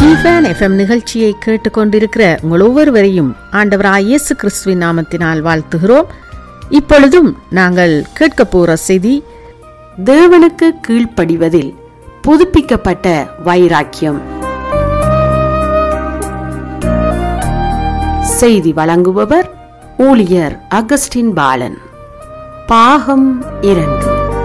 ஈஃபேன் FM நிகழ்ச்சியை கேட்டுக்கொண்டிருக்கிற உங்கள் ஒவ்வொருவரையும் ஆண்டவராய் இயேசு கிறிஸ்துவின் நாமத்தினால் வாழ்த்துகிறோம் இப்பொழுதும் நாங்கள் கேட்கப் போகிற செய்தி தேவனுக்கு கீழ்ப்படிவதில் புதுப்பிக்கப்பட்ட வைராக்கியம் செய்தி வழங்குபவர் ஊழியர் அகஸ்டின் பாலன் பாகம் இரண்டு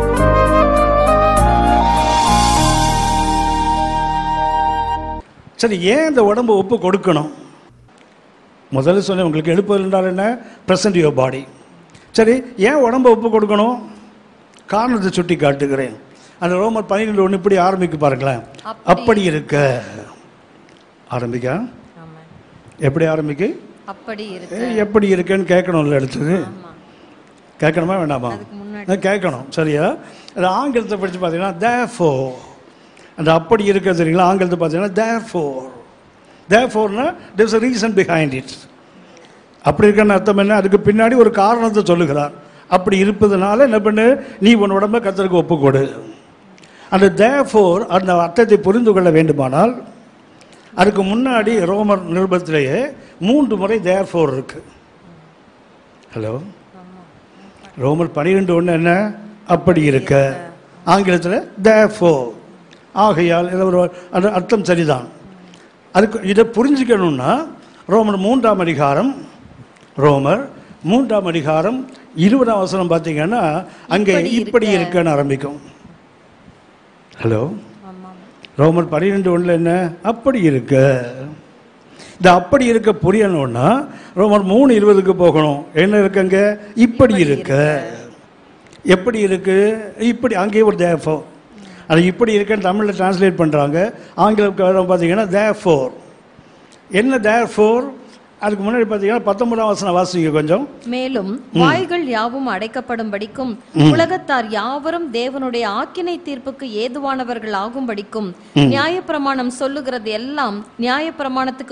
சரி ஏன் இந்த உடம்பை ஒப்பு கொடுக்கணும் முதல்ல சொன்னேன் உங்களுக்கு எழுப்புதல் என்றால் என்ன பிரசன்ட் யுவர் பாடி சரி ஏன் உடம்பை ஒப்பு கொடுக்கணும் காரணத்தை சுட்டி காட்டுகிறேன் அந்த ரோமர் பன்னிரெண்டு ஒன்று இப்படி ஆரம்பிக்க பாருங்களேன் அப்படி இருக்க ஆரம்பிக்க எப்படி ஆரம்பிக்க அப்படி இருக்கு ஏய், எப்படி இருக்குன்னு கேட்கணும்ல அடுத்தது கேட்கணுமா வேண்டாமா அஹ் கேட்கணும் சரியா அது ஆங்கிலத்தை படித்து பார்த்தீங்கன்னா தேஃபோ அந்த அப்படி இருக்க தெரியுங்களா ஆங்கிலத்தை பார்த்தீங்கன்னா தேர்ஃபோர் தேர்ஃபோர்னா there's a reason behind it அப்படி இருக்கன்னு அர்த்தம் என்ன அதுக்கு பின்னாடி ஒரு காரணத்தை சொல்லுகிறார் அப்படி இருப்பதனால என்ன பண்ணு நீ உன் உடம்ப கத்தருக்கு ஒப்புக்கொடு அந்த தேர்ஃபோர் அந்த அர்த்தத்தை புரிந்து கொள்ள வேண்டுமானால் அதுக்கு முன்னாடி ரோமர் நிருபத்திலேயே மூன்று முறை தேர்ஃபோர் இருக்கு ஹலோ ரோமர் பனிரெண்டு ஒன்று என்ன அப்படி இருக்க ஆங்கிலத்தில் தேர்ஃபோர் ஆகையால் இது ஒரு அந்த அர்த்தம் சரிதான் அதுக்கு இதை புரிஞ்சுக்கணும்னா ரோமர் மூன்றாம் அதிகாரம் ரோமர் மூன்றாம் அதிகாரம் இருபதாம் வசனம் பார்த்தீங்கன்னா அங்கே இப்படி இப்படி இருக்க. இருக்கன்னு ஆரம்பிக்கும் ஹலோ ஆமாம் ரோமர் பன்னிரெண்டு ஒன்றில் என்ன அப்படி இருக்க இந்த அப்படி இருக்க புரியணும்னா ரோமர் மூணு இருபதுக்கு போகணும் என்ன இருக்குங்க இப்படி இருக்க எப்படி இருக்கு இப்படி அங்கேயே ஒரு தேஃபோ அது இப்படி இருக்குன்னு தமிழில் டிரான்ஸ்லேட் பண்ணுறாங்க ஆங்கிலம் பார்த்தீங்கன்னா தேஃபோர் என்ன தேஃபோர் அதுக்கு முன்னாடி பார்த்தீங்கன்னா பத்தொன்பதாம் வசனம் வாசிங்க கொஞ்சம் மேலும் வாய்கள் யாவும் அடைக்கப்படும்படிக்கும் உலகத்தார் யாவரும் தேவனுடைய ஆக்கினை தீர்ப்புக்கு ஏதுவானவர்கள் ஆகும்படிக்கும் நியாயப்பிரமாணம் சொல்லுகிறது எல்லாம் நியாயப்பிரமாணத்துக்கு